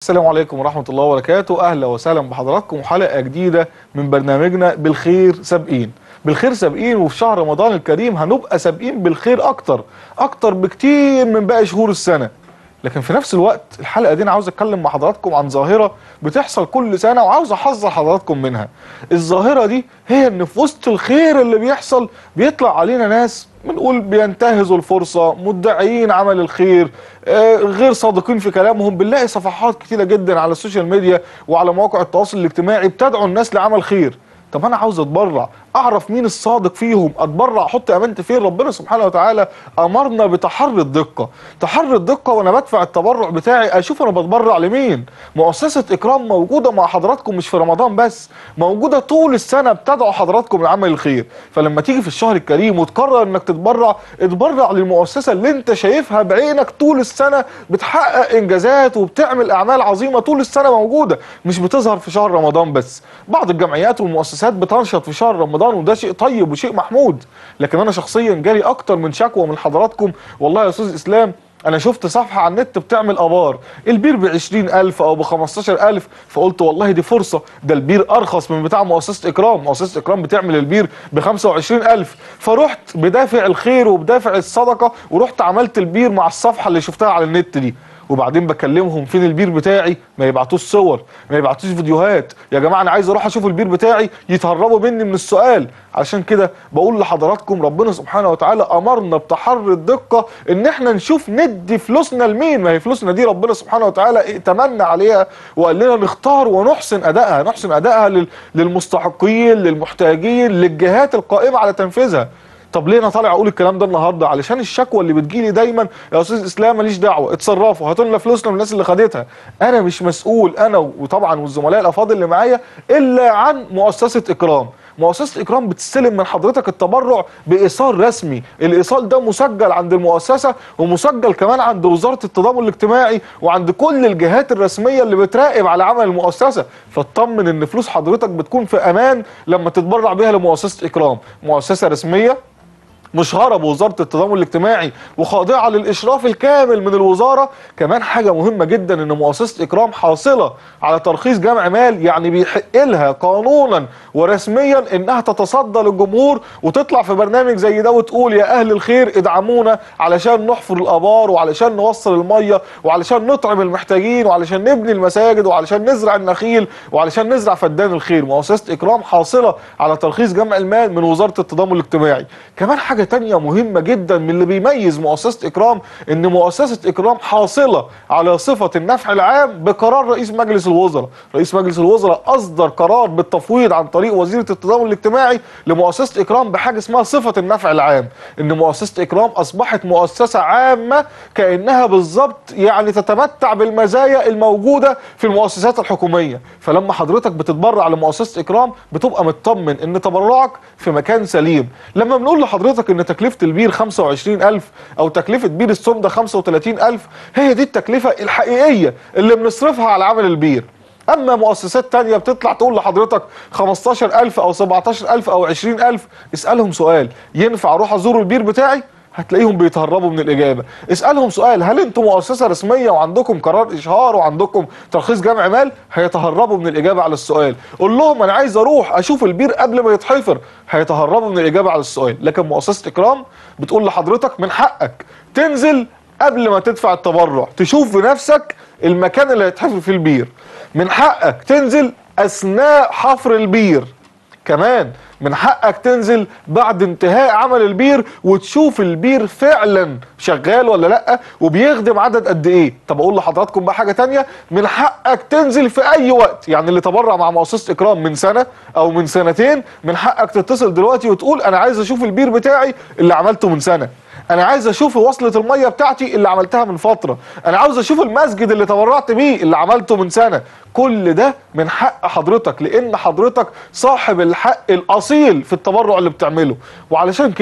السلام عليكم ورحمة الله وبركاته أهلا وسهلا بحضراتكم وحلقة جديدة من برنامجنا بالخير سابقين بالخير سابقين وفي شهر رمضان الكريم هنبقى سابقين بالخير أكتر أكتر بكتير من باقي شهور السنة لكن في نفس الوقت الحلقة دي أنا عاوز أتكلم مع حضراتكم عن ظاهرة بتحصل كل سنة وعاوز أحذر حضراتكم منها الظاهرة دي هي إن في وسط الخير اللي بيحصل بيطلع علينا ناس بنقول بينتهزوا الفرصة مدعيين عمل الخير آه، غير صادقين في كلامهم بنلاقي صفحات كتيرة جدا على السوشيال ميديا وعلى مواقع التواصل الاجتماعي بتدعو الناس لعمل خير طب انا عاوز اتبرع اعرف مين الصادق فيهم اتبرع احط امانتي فين ربنا سبحانه وتعالى امرنا بتحري الدقه تحري الدقه وانا بدفع التبرع بتاعي اشوف انا بتبرع لمين مؤسسه اكرام موجوده مع حضراتكم مش في رمضان بس موجوده طول السنه بتدعو حضراتكم لعمل الخير فلما تيجي في الشهر الكريم وتقرر انك تتبرع اتبرع للمؤسسه اللي انت شايفها بعينك طول السنه بتحقق انجازات وبتعمل اعمال عظيمه طول السنه موجوده مش بتظهر في شهر رمضان بس بعض الجمعيات والمؤسسات بتنشط في شهر رمضان وده شيء طيب وشيء محمود لكن انا شخصيا جالي اكتر من شكوى من حضراتكم والله يا استاذ اسلام انا شفت صفحة على النت بتعمل ابار البير ب 20000 او ب 15000 فقلت والله دي فرصة ده البير ارخص من بتاع مؤسسة اكرام مؤسسة اكرام بتعمل البير ب 25000 فرحت بدافع الخير وبدافع الصدقة ورحت عملت البير مع الصفحة اللي شفتها على النت دي وبعدين بكلمهم فين البير بتاعي ما يبعتوش صور ما يبعتوش فيديوهات يا جماعه انا عايز اروح اشوف البير بتاعي يتهربوا مني من السؤال عشان كده بقول لحضراتكم ربنا سبحانه وتعالى امرنا بتحري الدقه ان احنا نشوف ندي فلوسنا لمين ما هي فلوسنا دي ربنا سبحانه وتعالى ائتمنا عليها وقال لنا نختار ونحسن ادائها نحسن ادائها لل- للمستحقين للمحتاجين للجهات القائمه على تنفيذها طب ليه انا طالع اقول الكلام ده النهارده علشان الشكوى اللي بتجيلي دايما يا استاذ اسلام ماليش دعوه اتصرفوا هاتوا لنا فلوسنا من الناس اللي خدتها انا مش مسؤول انا وطبعا والزملاء الافاضل اللي معايا الا عن مؤسسه اكرام مؤسسه اكرام بتستلم من حضرتك التبرع بايصال رسمي الايصال ده مسجل عند المؤسسه ومسجل كمان عند وزاره التضامن الاجتماعي وعند كل الجهات الرسميه اللي بتراقب على عمل المؤسسه فاطمن ان فلوس حضرتك بتكون في امان لما تتبرع بيها لمؤسسه اكرام مؤسسه رسميه مشهرة بوزارة التضامن الاجتماعي وخاضعة للإشراف الكامل من الوزارة كمان حاجة مهمة جدا إن مؤسسة إكرام حاصلة على ترخيص جمع مال يعني بيحق لها قانونا ورسميا إنها تتصدى للجمهور وتطلع في برنامج زي ده وتقول يا أهل الخير ادعمونا علشان نحفر الآبار وعلشان نوصل المية وعلشان نطعم المحتاجين وعلشان نبني المساجد وعلشان نزرع النخيل وعلشان نزرع فدان الخير مؤسسة إكرام حاصلة على ترخيص جمع المال من وزارة التضامن الاجتماعي كمان حاجة تانية مهمة جدا من اللي بيميز مؤسسة إكرام إن مؤسسة إكرام حاصلة على صفة النفع العام بقرار رئيس مجلس الوزراء رئيس مجلس الوزراء أصدر قرار بالتفويض عن طريق وزيرة التضامن الاجتماعي لمؤسسة إكرام بحاجة اسمها صفة النفع العام إن مؤسسة إكرام أصبحت مؤسسة عامة كأنها بالظبط يعني تتمتع بالمزايا الموجودة في المؤسسات الحكومية فلما حضرتك بتتبرع لمؤسسة إكرام بتبقى مطمن إن تبرعك في مكان سليم لما بنقول لحضرتك إن تكلفة البير 25000 أو تكلفة بير السم ده 35000 هي دي التكلفة الحقيقية اللي بنصرفها على عمل البير اما مؤسسات تانية بتطلع تقول لحضرتك 15000 او 17000 او 20000 اسالهم سؤال ينفع اروح ازور البير بتاعي هتلاقيهم بيتهربوا من الاجابه اسالهم سؤال هل انتم مؤسسه رسميه وعندكم قرار اشهار وعندكم ترخيص جمع مال هيتهربوا من الاجابه على السؤال قول لهم انا عايز اروح اشوف البير قبل ما يتحفر هيتهربوا من الاجابه على السؤال لكن مؤسسه اكرام بتقول لحضرتك من حقك تنزل قبل ما تدفع التبرع تشوف بنفسك المكان اللي هيتحفر فيه البير من حقك تنزل اثناء حفر البير كمان من حقك تنزل بعد انتهاء عمل البير وتشوف البير فعلا شغال ولا لا وبيخدم عدد قد ايه طب اقول لحضراتكم بقى حاجه تانية من حقك تنزل في اي وقت يعني اللي تبرع مع مؤسسه اكرام من سنه او من سنتين من حقك تتصل دلوقتي وتقول انا عايز اشوف البير بتاعي اللي عملته من سنه انا عايز اشوف وصلة المية بتاعتي اللي عملتها من فترة انا عاوز اشوف المسجد اللي تبرعت بيه اللي عملته من سنة كل ده من حق حضرتك لان حضرتك صاحب الحق الاصيل في التبرع اللي بتعمله وعلشان كده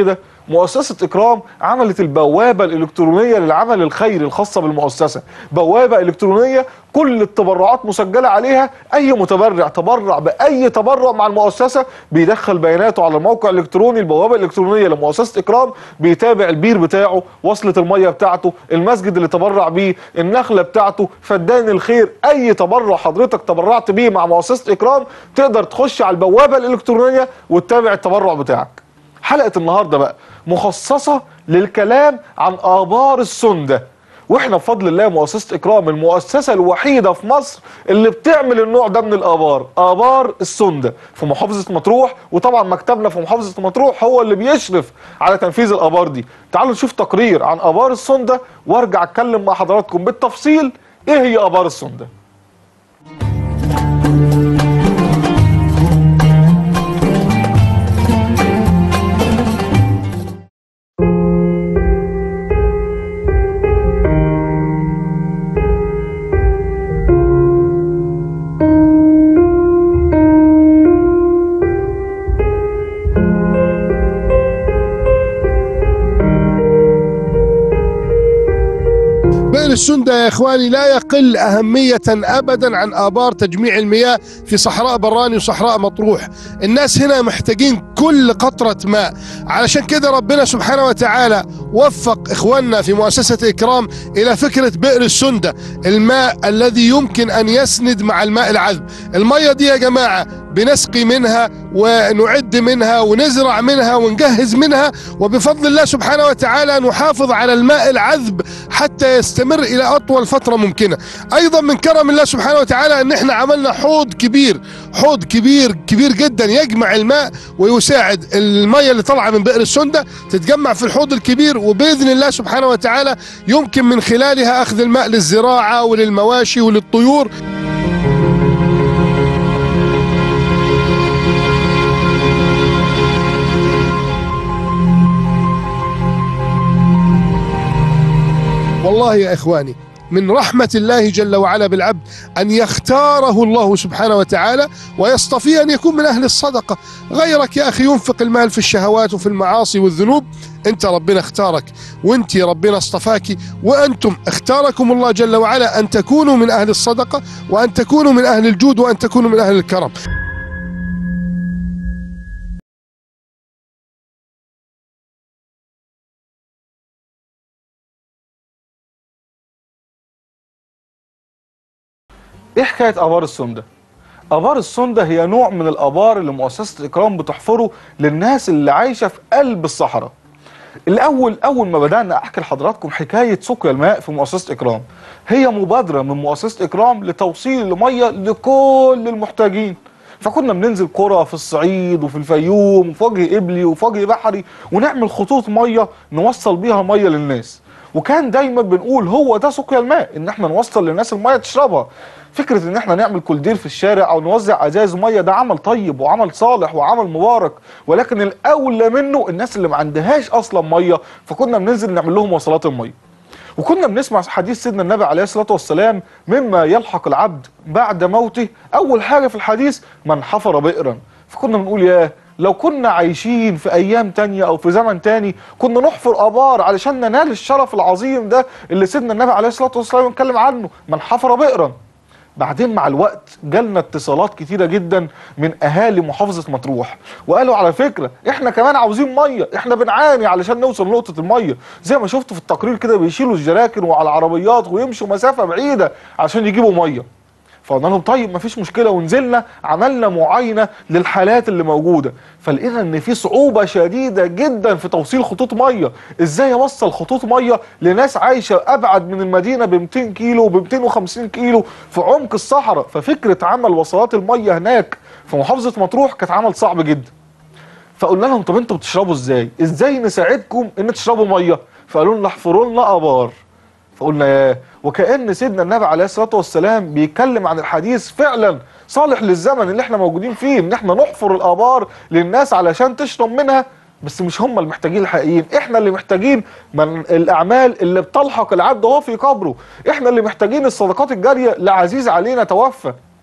مؤسسه اكرام عملت البوابه الالكترونيه للعمل الخيري الخاصه بالمؤسسه بوابه الكترونيه كل التبرعات مسجله عليها اي متبرع تبرع باي تبرع مع المؤسسه بيدخل بياناته على الموقع الالكتروني البوابه الالكترونيه لمؤسسه اكرام بيتابع البير بتاعه وصله الميه بتاعته المسجد اللي تبرع بيه النخله بتاعته فدان الخير اي تبرع حضرتك تبرعت بيه مع مؤسسه اكرام تقدر تخش على البوابه الالكترونيه وتتابع التبرع بتاعك حلقه النهارده بقى مخصصه للكلام عن ابار السنده واحنا بفضل الله مؤسسه اكرام المؤسسه الوحيده في مصر اللي بتعمل النوع ده من الابار ابار السنده في محافظه مطروح وطبعا مكتبنا في محافظه مطروح هو اللي بيشرف على تنفيذ الابار دي تعالوا نشوف تقرير عن ابار السنده وارجع اتكلم مع حضراتكم بالتفصيل ايه هي ابار السنده بئر السندة يا إخواني لا يقل أهمية أبدا عن آبار تجميع المياه في صحراء براني وصحراء مطروح الناس هنا محتاجين كل قطرة ماء علشان كده ربنا سبحانه وتعالى وفق إخواننا في مؤسسة إكرام إلى فكرة بئر السندة الماء الذي يمكن أن يسند مع الماء العذب المية دي يا جماعة بنسقي منها ونعد منها ونزرع منها ونجهز منها وبفضل الله سبحانه وتعالى نحافظ على الماء العذب حتى يستمر الى اطول فتره ممكنه ايضا من كرم الله سبحانه وتعالى ان احنا عملنا حوض كبير حوض كبير كبير جدا يجمع الماء ويساعد الميه اللي طالعه من بئر السنده تتجمع في الحوض الكبير وباذن الله سبحانه وتعالى يمكن من خلالها اخذ الماء للزراعه وللمواشي وللطيور والله يا اخواني من رحمة الله جل وعلا بالعبد أن يختاره الله سبحانه وتعالى ويصطفيه أن يكون من أهل الصدقة غيرك يا أخي ينفق المال في الشهوات وفي المعاصي والذنوب أنت ربنا اختارك وأنت ربنا اصطفاك وأنتم اختاركم الله جل وعلا أن تكونوا من أهل الصدقة وأن تكونوا من أهل الجود وأن تكونوا من أهل الكرم ايه حكايه ابار السنده ابار السنده هي نوع من الابار اللي مؤسسه اكرام بتحفره للناس اللي عايشه في قلب الصحراء الاول اول ما بدانا احكي لحضراتكم حكايه سقيا الماء في مؤسسه اكرام هي مبادره من مؤسسه اكرام لتوصيل الميه لكل المحتاجين فكنا بننزل قرى في الصعيد وفي الفيوم وفي وجه قبلي وفي وجه بحري ونعمل خطوط ميه نوصل بيها ميه للناس وكان دايما بنقول هو ده سقيا الماء ان احنا نوصل للناس الميه تشربها فكره ان احنا نعمل كولدير في الشارع او نوزع ازاز ميه ده عمل طيب وعمل صالح وعمل مبارك ولكن الاولى منه الناس اللي ما عندهاش اصلا ميه فكنا بننزل نعمل لهم وصلات الميه وكنا بنسمع حديث سيدنا النبي عليه الصلاه والسلام مما يلحق العبد بعد موته اول حاجه في الحديث من حفر بئرا فكنا بنقول ياه لو كنا عايشين في ايام تانية او في زمن تاني كنا نحفر ابار علشان ننال الشرف العظيم ده اللي سيدنا النبي عليه الصلاه والسلام اتكلم عنه من حفر بئرا بعدين مع الوقت جالنا اتصالات كتيرة جدا من اهالي محافظة مطروح وقالوا على فكرة احنا كمان عاوزين مية احنا بنعاني علشان نوصل لنقطة المية زي ما شفتوا في التقرير كده بيشيلوا الجراكن وعلى العربيات ويمشوا مسافة بعيدة عشان يجيبوا مية فقلنا لهم طيب مفيش مشكله ونزلنا عملنا معاينه للحالات اللي موجوده فلقينا ان في صعوبه شديده جدا في توصيل خطوط ميه ازاي اوصل خطوط ميه لناس عايشه ابعد من المدينه ب 200 كيلو وب 250 كيلو في عمق الصحراء ففكره عمل وصلات الميه هناك في محافظه مطروح كانت عمل صعب جدا فقلنا لهم طب انتوا بتشربوا ازاي ازاي نساعدكم ان تشربوا ميه فقالوا لنا احفروا لنا ابار فقلنا ياه وكأن سيدنا النبي عليه الصلاة والسلام بيتكلم عن الحديث فعلا صالح للزمن اللي احنا موجودين فيه ان احنا نحفر الآبار للناس علشان تشرب منها بس مش هم المحتاجين الحقيقيين احنا اللي محتاجين من الاعمال اللي بتلحق العبد وهو في قبره احنا اللي محتاجين الصدقات الجارية لعزيز علينا توفى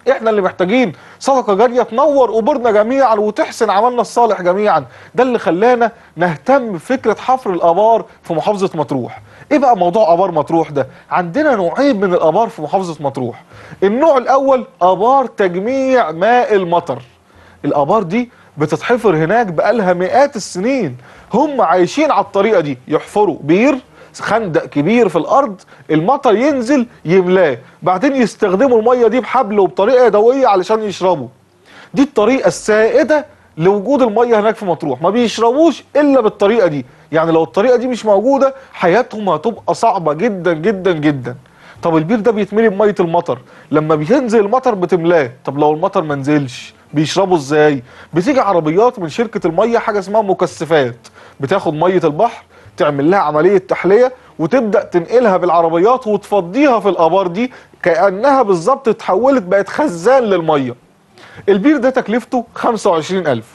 احنا اللي محتاجين صدقه جاريه تنور قبورنا جميعا وتحسن عملنا الصالح جميعا ده اللي خلانا نهتم بفكره حفر الابار في محافظه مطروح ايه بقى موضوع ابار مطروح ده عندنا نوعين من الابار في محافظه مطروح النوع الاول ابار تجميع ماء المطر الابار دي بتتحفر هناك بقالها مئات السنين هم عايشين على الطريقه دي يحفروا بير خندق كبير في الارض المطر ينزل يملاه بعدين يستخدموا الميه دي بحبل وبطريقه يدويه علشان يشربوا دي الطريقه السائده لوجود الميه هناك في مطروح ما بيشربوش الا بالطريقه دي يعني لو الطريقه دي مش موجوده حياتهم هتبقى صعبه جدا جدا جدا طب البير ده بيتملي بميه المطر لما بينزل المطر بتملاه طب لو المطر ما نزلش بيشربوا ازاي بتيجي عربيات من شركه الميه حاجه اسمها مكثفات بتاخد ميه البحر تعمل لها عمليه تحليه وتبدا تنقلها بالعربيات وتفضيها في الابار دي كانها بالظبط اتحولت بقت خزان للميه البير ده تكلفته 25000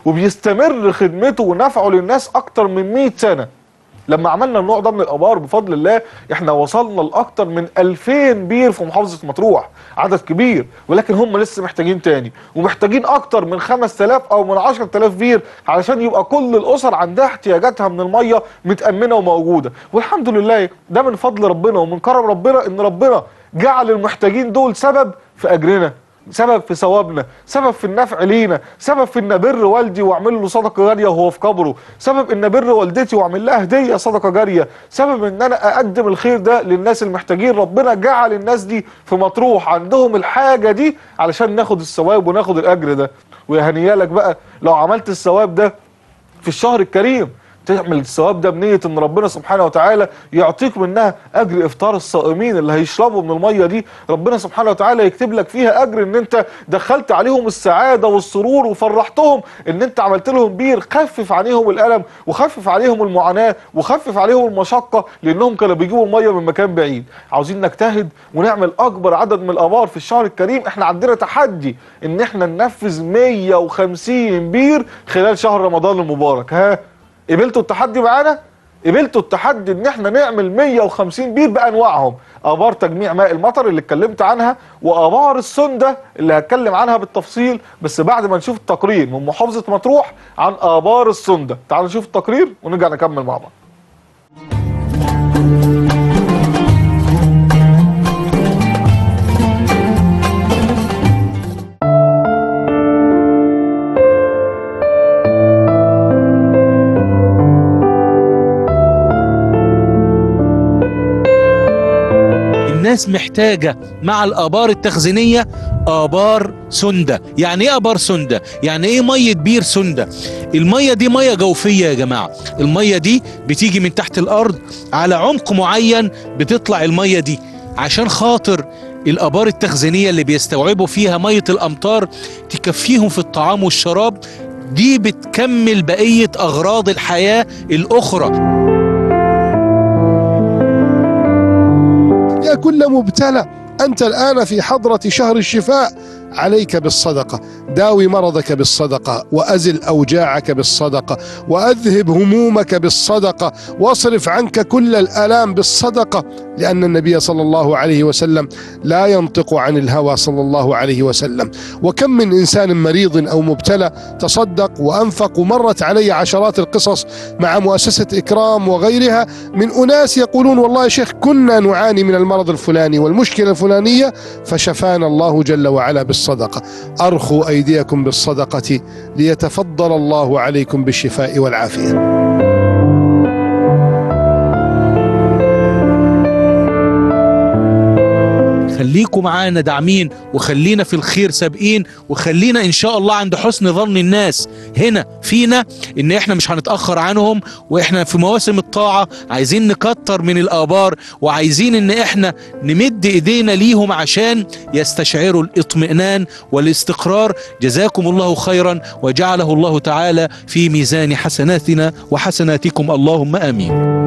وبيستمر خدمته ونفعه للناس اكتر من 100 سنه لما عملنا النوع ده من الابار بفضل الله احنا وصلنا لاكتر من 2000 بير في محافظه مطروح عدد كبير ولكن هم لسه محتاجين تاني ومحتاجين اكتر من 5000 او من 10000 بير علشان يبقى كل الاسر عندها احتياجاتها من الميه متامنه وموجوده والحمد لله ده من فضل ربنا ومن كرم ربنا ان ربنا جعل المحتاجين دول سبب في اجرنا سبب في ثوابنا سبب في النفع لينا سبب في ان بر والدي واعمل له صدقه جاريه وهو في قبره سبب ان بر والدتي واعمل لها هديه صدقه جاريه سبب ان انا اقدم الخير ده للناس المحتاجين ربنا جعل الناس دي في مطروح عندهم الحاجه دي علشان ناخد الثواب وناخد الاجر ده ويا هنيالك بقى لو عملت الثواب ده في الشهر الكريم تعمل الثواب ده بنية ان ربنا سبحانه وتعالى يعطيك منها اجر افطار الصائمين اللي هيشربوا من المية دي ربنا سبحانه وتعالى يكتب لك فيها اجر ان انت دخلت عليهم السعادة والسرور وفرحتهم ان انت عملت لهم بير خفف عليهم الالم وخفف عليهم المعاناة وخفف عليهم المشقة لانهم كانوا بيجيبوا المية من مكان بعيد عاوزين نجتهد ونعمل اكبر عدد من الابار في الشهر الكريم احنا عندنا تحدي ان احنا ننفذ 150 بير خلال شهر رمضان المبارك ها قبلتوا التحدي معانا قبلتوا التحدي ان احنا نعمل 150 بير بانواعهم ابار تجميع ماء المطر اللي اتكلمت عنها وابار السنده اللي هتكلم عنها بالتفصيل بس بعد ما نشوف التقرير من محافظه مطروح عن ابار السنده تعالوا نشوف التقرير ونرجع نكمل مع بعض الناس محتاجة مع الآبار التخزينية آبار سندة يعني إيه آبار سندة؟ يعني إيه مية بير سندة؟ المية دي مية جوفية يا جماعة المية دي بتيجي من تحت الأرض على عمق معين بتطلع المية دي عشان خاطر الآبار التخزينية اللي بيستوعبوا فيها مية الأمطار تكفيهم في الطعام والشراب دي بتكمل بقية أغراض الحياة الأخرى يا كل مبتلى أنت الآن في حضرة شهر الشفاء عليك بالصدقة داوي مرضك بالصدقة وأزل أوجاعك بالصدقة وأذهب همومك بالصدقة واصرف عنك كل الآلام بالصدقة لأن النبي صلى الله عليه وسلم لا ينطق عن الهوى صلى الله عليه وسلم وكم من إنسان مريض أو مبتلى تصدق وأنفق ومرت علي عشرات القصص مع مؤسسة إكرام وغيرها من أناس يقولون والله يا شيخ كنا نعاني من المرض الفلاني والمشكلة الفلانية فشفانا الله جل وعلا بالصدقة أرخوا أيديكم بالصدقة ليتفضل الله عليكم بالشفاء والعافية خليكم معانا داعمين وخلينا في الخير سابقين وخلينا ان شاء الله عند حسن ظن الناس هنا فينا ان احنا مش هنتاخر عنهم واحنا في مواسم الطاعه عايزين نكتر من الابار وعايزين ان احنا نمد ايدينا ليهم عشان يستشعروا الاطمئنان والاستقرار جزاكم الله خيرا وجعله الله تعالى في ميزان حسناتنا وحسناتكم اللهم امين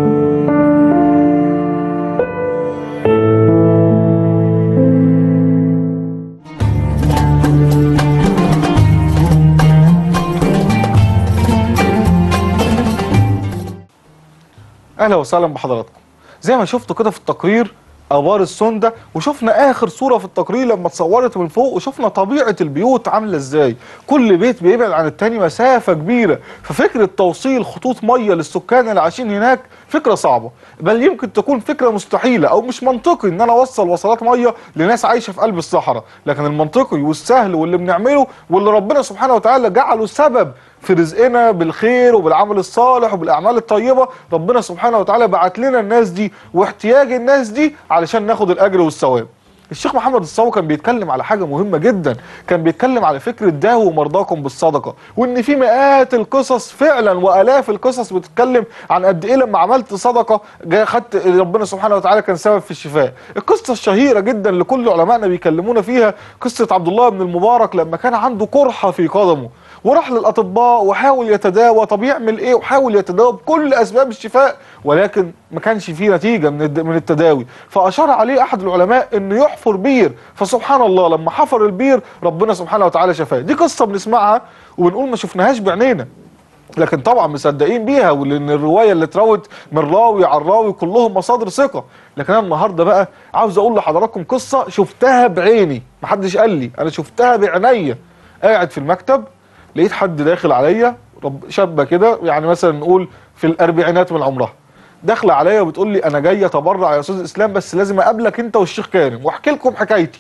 اهلا وسهلا بحضراتكم زي ما شفتوا كده في التقرير ابار السنده وشفنا اخر صوره في التقرير لما اتصورت من فوق وشفنا طبيعه البيوت عامله ازاي كل بيت بيبعد عن التاني مسافه كبيره ففكره توصيل خطوط ميه للسكان اللي عايشين هناك فكره صعبه بل يمكن تكون فكره مستحيله او مش منطقي ان انا اوصل وصلات ميه لناس عايشه في قلب الصحراء لكن المنطقي والسهل واللي بنعمله واللي ربنا سبحانه وتعالى جعله سبب في رزقنا بالخير وبالعمل الصالح وبالاعمال الطيبه ربنا سبحانه وتعالى بعت لنا الناس دي واحتياج الناس دي علشان ناخد الاجر والثواب الشيخ محمد الصاوي كان بيتكلم على حاجه مهمه جدا كان بيتكلم على فكره داووا مرضاكم بالصدقه وان في مئات القصص فعلا والاف القصص بتتكلم عن قد ايه لما عملت صدقه جا خدت ربنا سبحانه وتعالى كان سبب في الشفاء القصه الشهيره جدا اللي كل علمائنا بيكلمونا فيها قصه عبد الله بن المبارك لما كان عنده قرحه في قدمه وراح للاطباء وحاول يتداوى طب يعمل ايه وحاول يتداوى بكل اسباب الشفاء ولكن ما كانش فيه نتيجه من الد- من التداوي فاشار عليه احد العلماء انه يحفر بير فسبحان الله لما حفر البير ربنا سبحانه وتعالى شفاه دي قصه بنسمعها وبنقول ما شفناهاش بعينينا لكن طبعا مصدقين بيها ولان الروايه اللي اتروت من راوي عن راوي كلهم مصادر ثقه لكن انا النهارده بقى عاوز اقول لحضراتكم قصه شفتها بعيني محدش قال لي انا شفتها بعينيا قاعد في المكتب لقيت حد داخل عليا رب شابه كده يعني مثلا نقول في الاربعينات من عمرها داخله عليا وبتقول لي انا جايه اتبرع يا استاذ اسلام بس لازم اقابلك انت والشيخ كارم واحكي لكم حكايتي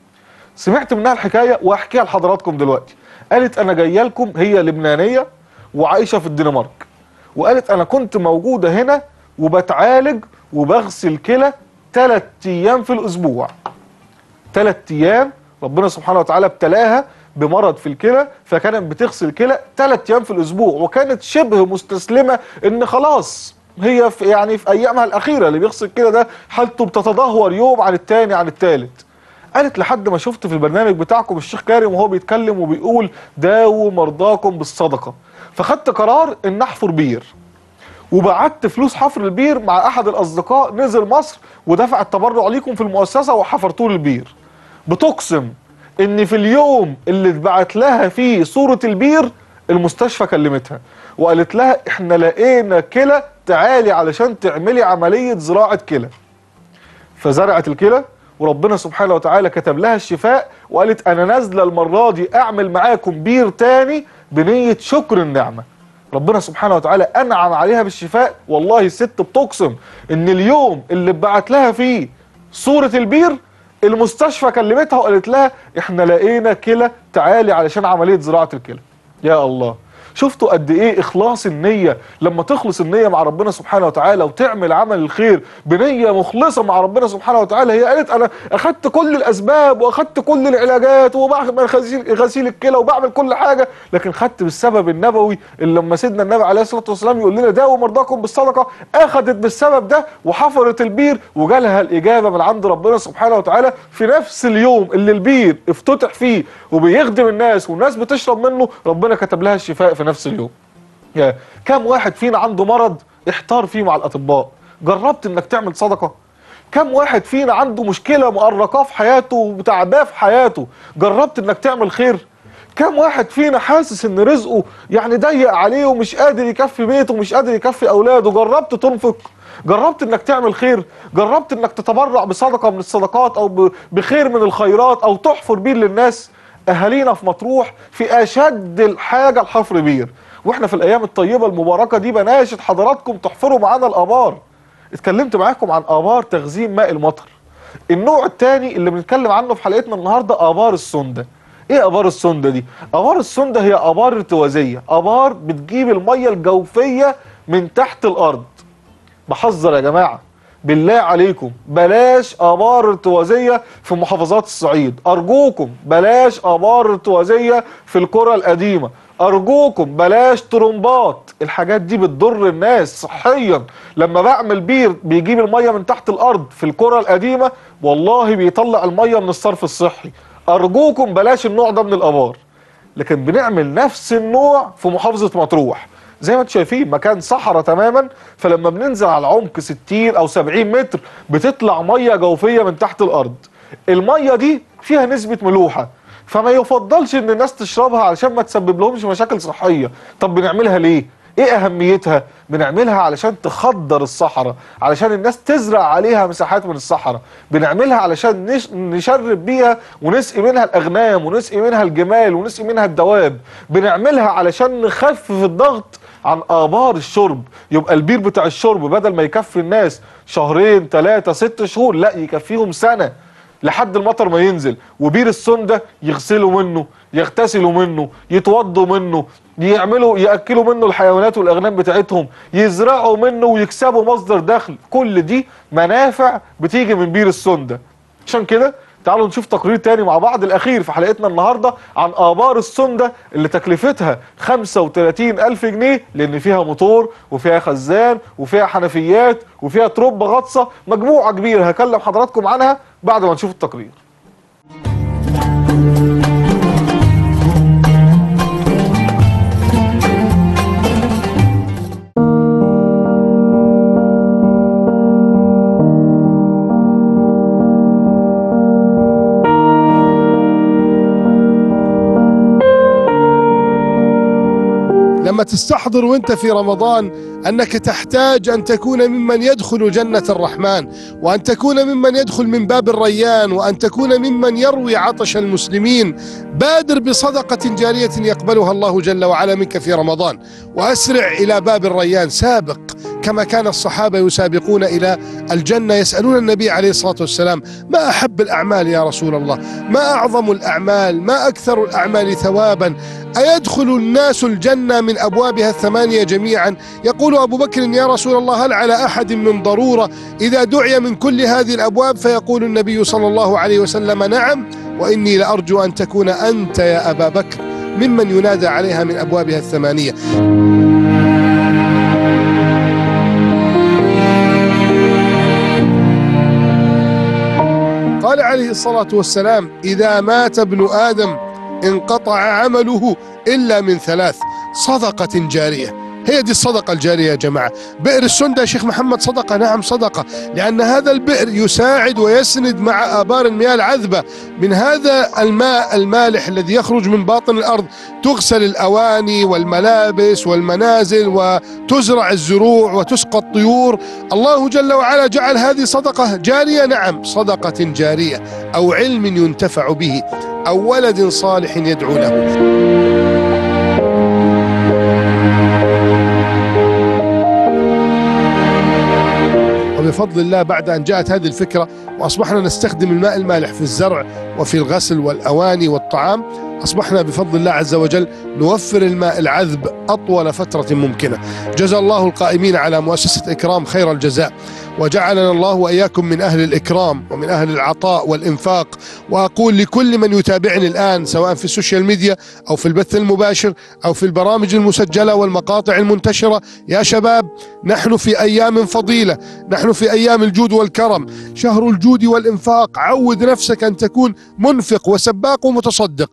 سمعت منها الحكايه واحكيها لحضراتكم دلوقتي قالت انا جايه لكم هي لبنانيه وعايشه في الدنمارك وقالت انا كنت موجوده هنا وبتعالج وبغسل كلى ثلاث ايام في الاسبوع ثلاث ايام ربنا سبحانه وتعالى ابتلاها بمرض في الكلى فكانت بتغسل كلى ثلاث ايام في الاسبوع وكانت شبه مستسلمه ان خلاص هي في يعني في ايامها الاخيره اللي بيغسل كلى ده حالته بتتدهور يوم عن الثاني عن الثالث قالت لحد ما شفت في البرنامج بتاعكم الشيخ كارم وهو بيتكلم وبيقول داووا مرضاكم بالصدقه فخدت قرار ان احفر بير وبعت فلوس حفر البير مع احد الاصدقاء نزل مصر ودفع التبرع ليكم في المؤسسه وحفرتوا له البير بتقسم ان في اليوم اللي اتبعت لها فيه صوره البير المستشفى كلمتها وقالت لها احنا لقينا كلى تعالي علشان تعملي عمليه زراعه كلى فزرعت الكلى وربنا سبحانه وتعالى كتب لها الشفاء وقالت انا نازله المره دي اعمل معاكم بير تاني بنيه شكر النعمه ربنا سبحانه وتعالى انعم عليها بالشفاء والله الست بتقسم ان اليوم اللي اتبعت لها فيه صوره البير المستشفى كلمتها وقالت لها احنا لقينا كلى تعالي علشان عمليه زراعه الكلى يا الله شفتوا قد ايه اخلاص النيه لما تخلص النيه مع ربنا سبحانه وتعالى وتعمل عمل الخير بنيه مخلصه مع ربنا سبحانه وتعالى هي قالت انا اخدت كل الاسباب واخدت كل العلاجات وبعمل غسيل غسيل الكلى وبعمل كل حاجه لكن خدت بالسبب النبوي اللي لما سيدنا النبي عليه الصلاه والسلام يقول لنا داووا مرضاكم بالصدقه اخذت بالسبب ده وحفرت البير وجالها الاجابه من عند ربنا سبحانه وتعالى في نفس اليوم اللي البير افتتح فيه وبيخدم الناس والناس بتشرب منه ربنا كتب لها الشفاء في نفس اليوم يا كم واحد فينا عنده مرض احتار فيه مع الاطباء جربت انك تعمل صدقه كم واحد فينا عنده مشكله مؤرقاه في حياته وتعباه في حياته جربت انك تعمل خير كم واحد فينا حاسس ان رزقه يعني ضيق عليه ومش قادر يكفي بيته ومش قادر يكفي اولاده جربت تنفق جربت انك تعمل خير جربت انك تتبرع بصدقه من الصدقات او ب- بخير من الخيرات او تحفر بير للناس اهالينا في مطروح في اشد الحاجه لحفر بير واحنا في الايام الطيبه المباركه دي بناشد حضراتكم تحفروا معانا الابار اتكلمت معاكم عن ابار تخزين ماء المطر النوع الثاني اللي بنتكلم عنه في حلقتنا النهارده ابار السنده ايه ابار السنده دي ابار السنده هي ابار ارتوازيه ابار بتجيب الميه الجوفيه من تحت الارض بحذر يا جماعه بالله عليكم بلاش ابار ارتوازيه في محافظات الصعيد ارجوكم بلاش ابار ارتوازيه في القرى القديمه ارجوكم بلاش طرمبات الحاجات دي بتضر الناس صحيا لما بعمل بير بيجيب الميه من تحت الارض في القرى القديمه والله بيطلع الميه من الصرف الصحي ارجوكم بلاش النوع ده من الابار لكن بنعمل نفس النوع في محافظه مطروح زي ما انتم شايفين مكان صحراء تماما فلما بننزل على عمق 60 او 70 متر بتطلع ميه جوفيه من تحت الارض الميه دي فيها نسبه ملوحه فما يفضلش ان الناس تشربها علشان ما تسبب لهمش مشاكل صحيه طب بنعملها ليه ايه اهميتها بنعملها علشان تخضر الصحراء علشان الناس تزرع عليها مساحات من الصحراء بنعملها علشان نش... نشرب بيها ونسقي منها الاغنام ونسقي منها الجمال ونسقي منها الدواب بنعملها علشان نخفف الضغط عن ابار الشرب يبقى البير بتاع الشرب بدل ما يكفي الناس شهرين ثلاثة ست شهور لا يكفيهم سنة لحد المطر ما ينزل وبير السندة يغسلوا منه يغتسلوا منه يتوضوا منه يعملوا ياكلوا منه الحيوانات والاغنام بتاعتهم يزرعوا منه ويكسبوا مصدر دخل كل دي منافع بتيجي من بير السندة عشان كده تعالوا نشوف تقرير تاني مع بعض الاخير في حلقتنا النهارده عن ابار السندة اللي تكلفتها 35 الف جنيه لان فيها موتور وفيها خزان وفيها حنفيات وفيها تربه غطسه مجموعه كبيره هكلم حضراتكم عنها بعد ما نشوف التقرير لما تستحضر وانت في رمضان انك تحتاج ان تكون ممن يدخل جنه الرحمن وان تكون ممن يدخل من باب الريان وان تكون ممن يروي عطش المسلمين بادر بصدقه جاريه يقبلها الله جل وعلا منك في رمضان واسرع الى باب الريان سابق كما كان الصحابه يسابقون الى الجنه يسالون النبي عليه الصلاه والسلام ما احب الاعمال يا رسول الله ما اعظم الاعمال ما اكثر الاعمال ثوابا أيدخل الناس الجنة من أبوابها الثمانية جميعا يقول أبو بكر يا رسول الله هل على أحد من ضرورة إذا دعي من كل هذه الأبواب فيقول النبي صلى الله عليه وسلم نعم وإني لأرجو أن تكون أنت يا أبا بكر ممن ينادى عليها من أبوابها الثمانية قال عليه الصلاة والسلام إذا مات ابن آدم انقطع عمله إلا من ثلاث صدقة جارية هي دي الصدقة الجارية يا جماعة بئر السندة يا شيخ محمد صدقة نعم صدقة لأن هذا البئر يساعد ويسند مع آبار المياه العذبة من هذا الماء المالح الذي يخرج من باطن الأرض تغسل الأواني والملابس والمنازل وتزرع الزروع وتسقى الطيور الله جل وعلا جعل هذه صدقة جارية نعم صدقة جارية أو علم ينتفع به أو ولد صالح يدعو له وبفضل الله بعد أن جاءت هذه الفكرة وأصبحنا نستخدم الماء المالح في الزرع وفي الغسل والأواني والطعام أصبحنا بفضل الله عز وجل نوفر الماء العذب أطول فترة ممكنة جزا الله القائمين على مؤسسة إكرام خير الجزاء وجعلنا الله وإياكم من أهل الإكرام ومن أهل العطاء والإنفاق وأقول لكل من يتابعني الآن سواء في السوشيال ميديا أو في البث المباشر أو في البرامج المسجلة والمقاطع المنتشرة يا شباب نحن في أيام فضيلة نحن في أيام الجود والكرم شهر الجود والإنفاق عود نفسك أن تكون منفق وسباق ومتصدق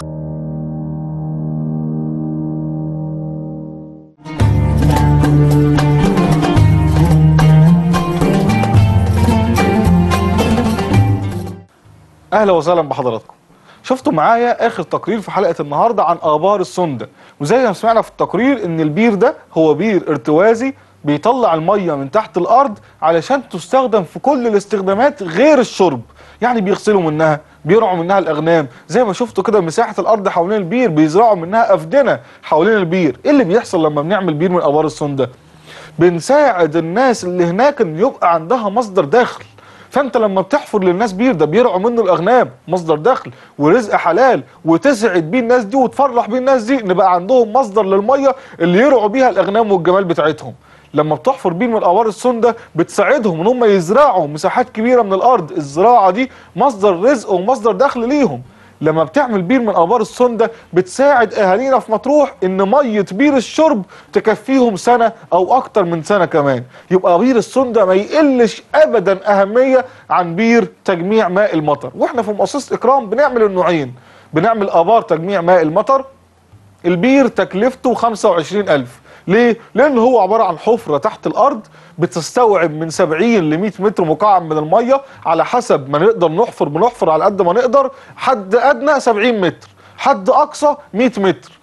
اهلا وسهلا بحضراتكم شفتوا معايا اخر تقرير في حلقه النهارده عن ابار السنده وزي ما سمعنا في التقرير ان البير ده هو بير ارتوازي بيطلع الميه من تحت الارض علشان تستخدم في كل الاستخدامات غير الشرب يعني بيغسلوا منها بيرعوا منها الاغنام زي ما شفتوا كده مساحه الارض حوالين البير بيزرعوا منها افدنه حوالين البير ايه اللي بيحصل لما بنعمل بير من ابار السنده بنساعد الناس اللي هناك ان يبقى عندها مصدر دخل فانت لما بتحفر للناس بير ده بيرعوا منه الاغنام مصدر دخل ورزق حلال وتسعد بيه الناس دي وتفرح بيه الناس دي نبقى عندهم مصدر للميه اللي يرعوا بيها الاغنام والجمال بتاعتهم لما بتحفر بير من ابار السنده بتساعدهم ان هم يزرعوا مساحات كبيره من الارض الزراعه دي مصدر رزق ومصدر دخل ليهم لما بتعمل بير من ابار السنده بتساعد اهالينا في مطروح ان ميه بير الشرب تكفيهم سنه او اكتر من سنه كمان يبقى بير السنده ما يقلش ابدا اهميه عن بير تجميع ماء المطر واحنا في مؤسسه اكرام بنعمل النوعين بنعمل ابار تجميع ماء المطر البير تكلفته 25000 ليه؟ لأن هو عبارة عن حفرة تحت الأرض بتستوعب من 70 ل 100 متر مكعب من المية على حسب ما نقدر نحفر بنحفر على قد ما نقدر حد أدنى 70 متر حد أقصى 100 متر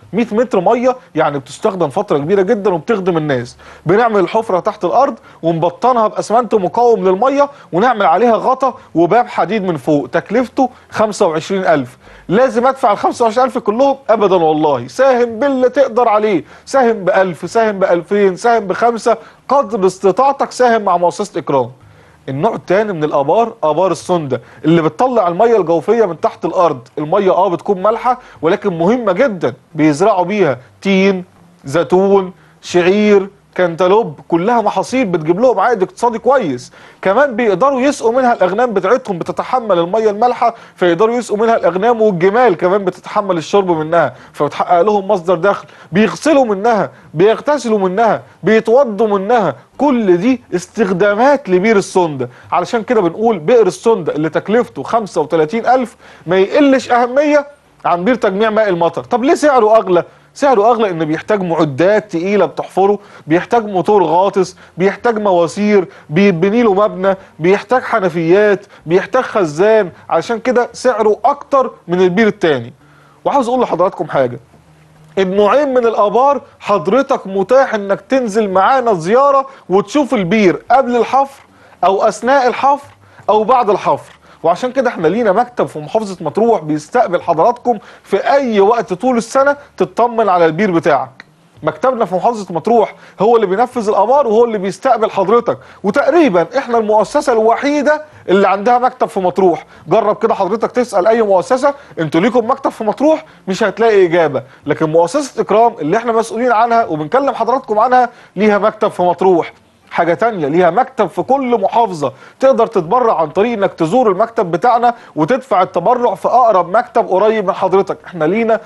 100 متر ميه يعني بتستخدم فتره كبيره جدا وبتخدم الناس بنعمل الحفره تحت الارض ونبطنها باسمنت مقاوم للميه ونعمل عليها غطا وباب حديد من فوق تكلفته 25000 لازم ادفع ال 25000 كلهم ابدا والله ساهم باللي تقدر عليه ساهم ب 1000 ساهم ب 2000 ساهم بخمسه قدر استطاعتك ساهم مع مؤسسه اكرام النوع الثاني من الابار ابار السنده اللي بتطلع الميه الجوفيه من تحت الارض الميه اه بتكون مالحه ولكن مهمه جدا بيزرعوا بيها تين زيتون شعير كانتالوب كلها محاصيل بتجيب لهم عائد اقتصادي كويس كمان بيقدروا يسقوا منها الاغنام بتاعتهم بتتحمل الميه المالحه فيقدروا يسقوا منها الاغنام والجمال كمان بتتحمل الشرب منها فبتحقق لهم مصدر دخل بيغسلوا منها بيغتسلوا منها بيتوضوا منها كل دي استخدامات لبير السنده علشان كده بنقول بئر السنده اللي تكلفته 35000 ما يقلش اهميه عن بير تجميع ماء المطر طب ليه سعره اغلى سعره اغلى ان بيحتاج معدات تقيله بتحفره بيحتاج موتور غاطس بيحتاج مواسير بيتبني له مبنى بيحتاج حنفيات بيحتاج خزان علشان كده سعره اكتر من البير التاني وعاوز اقول لحضراتكم حاجه النوعين من الابار حضرتك متاح انك تنزل معانا زياره وتشوف البير قبل الحفر او اثناء الحفر او بعد الحفر وعشان كده احنا لينا مكتب في محافظه مطروح بيستقبل حضراتكم في اي وقت طول السنه تطمن على البير بتاعك مكتبنا في محافظه مطروح هو اللي بينفذ الابار وهو اللي بيستقبل حضرتك وتقريبا احنا المؤسسه الوحيده اللي عندها مكتب في مطروح جرب كده حضرتك تسال اي مؤسسه انتوا ليكم مكتب في مطروح مش هتلاقي اجابه لكن مؤسسه اكرام اللي احنا مسؤولين عنها وبنكلم حضراتكم عنها ليها مكتب في مطروح حاجة تانية ليها مكتب في كل محافظة تقدر تتبرع عن طريق انك تزور المكتب بتاعنا وتدفع التبرع في اقرب مكتب قريب من حضرتك احنا لينا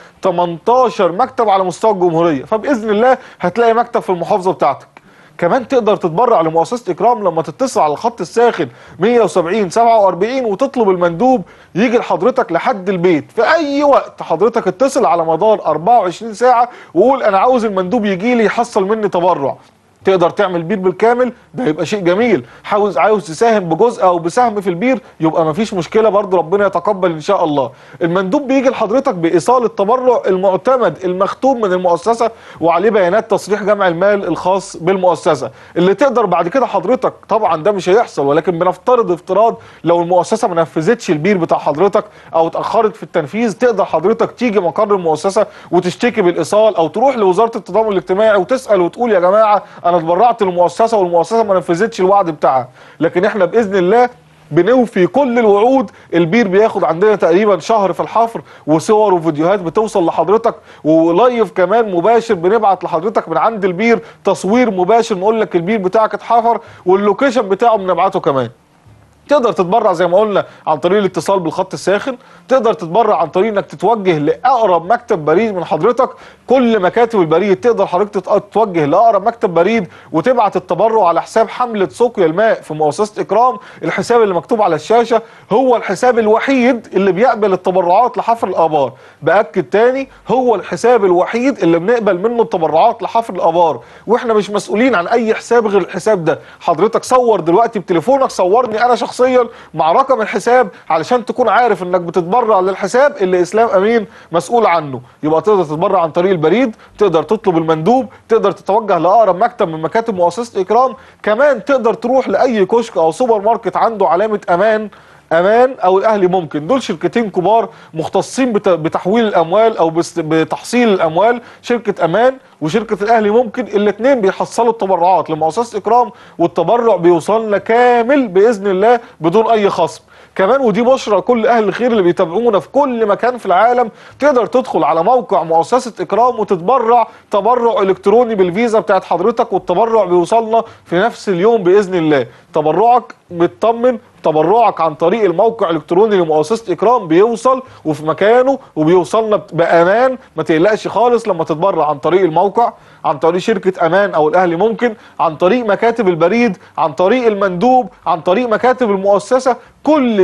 18 مكتب على مستوى الجمهورية فبإذن الله هتلاقي مكتب في المحافظة بتاعتك كمان تقدر تتبرع لمؤسسة إكرام لما تتصل على الخط الساخن 170 47 وتطلب المندوب يجي لحضرتك لحد البيت في أي وقت حضرتك اتصل على مدار 24 ساعة وقول أنا عاوز المندوب يجي لي يحصل مني تبرع تقدر تعمل بير بالكامل ده يبقى شيء جميل عاوز عاوز تساهم بجزء او بسهم في البير يبقى مفيش مشكله برضه ربنا يتقبل ان شاء الله المندوب بيجي لحضرتك بايصال التبرع المعتمد المختوم من المؤسسه وعليه بيانات تصريح جمع المال الخاص بالمؤسسه اللي تقدر بعد كده حضرتك طبعا ده مش هيحصل ولكن بنفترض افتراض لو المؤسسه ما نفذتش البير بتاع حضرتك او اتاخرت في التنفيذ تقدر حضرتك تيجي مقر المؤسسه وتشتكي بالايصال او تروح لوزاره التضامن الاجتماعي وتسال وتقول يا جماعه انا اتبرعت للمؤسسه والمؤسسه ما نفذتش الوعد بتاعها لكن احنا باذن الله بنوفي كل الوعود البير بياخد عندنا تقريبا شهر في الحفر وصور وفيديوهات بتوصل لحضرتك ولايف كمان مباشر بنبعت لحضرتك من عند البير تصوير مباشر نقول لك البير بتاعك اتحفر واللوكيشن بتاعه بنبعته كمان تقدر تتبرع زي ما قلنا عن طريق الاتصال بالخط الساخن تقدر تتبرع عن طريق انك تتوجه لاقرب مكتب بريد من حضرتك كل مكاتب البريد تقدر حضرتك تتوجه لاقرب مكتب بريد وتبعت التبرع على حساب حمله سقيا الماء في مؤسسه اكرام الحساب اللي مكتوب على الشاشه هو الحساب الوحيد اللي بيقبل التبرعات لحفر الابار باكد تاني هو الحساب الوحيد اللي بنقبل منه التبرعات لحفر الابار واحنا مش مسؤولين عن اي حساب غير الحساب ده حضرتك صور دلوقتي بتليفونك صورني انا شخصيا مع رقم الحساب علشان تكون عارف انك بتتبرع للحساب اللي اسلام امين مسؤول عنه يبقى تقدر تتبرع عن طريق البريد تقدر تطلب المندوب تقدر تتوجه لاقرب مكتب من مكاتب مؤسسه اكرام كمان تقدر تروح لاي كشك او سوبر ماركت عنده علامه امان امان او الاهلي ممكن دول شركتين كبار مختصين بت- بتحويل الاموال او بست- بتحصيل الاموال شركه امان وشركه الاهلي ممكن الاثنين بيحصلوا التبرعات لمؤسسه اكرام والتبرع بيوصلنا كامل باذن الله بدون اي خصم كمان ودي بشرى لكل اهل الخير اللي بيتابعونا في كل مكان في العالم تقدر تدخل على موقع مؤسسه اكرام وتتبرع تبرع الكتروني بالفيزا بتاعت حضرتك والتبرع بيوصلنا في نفس اليوم باذن الله تبرعك مطمن تبرعك عن طريق الموقع الالكتروني لمؤسسه اكرام بيوصل وفي مكانه وبيوصلنا بامان ما تقلقش خالص لما تتبرع عن طريق الموقع عن طريق شركه امان او الاهلي ممكن عن طريق مكاتب البريد عن طريق المندوب عن طريق مكاتب المؤسسه كل دي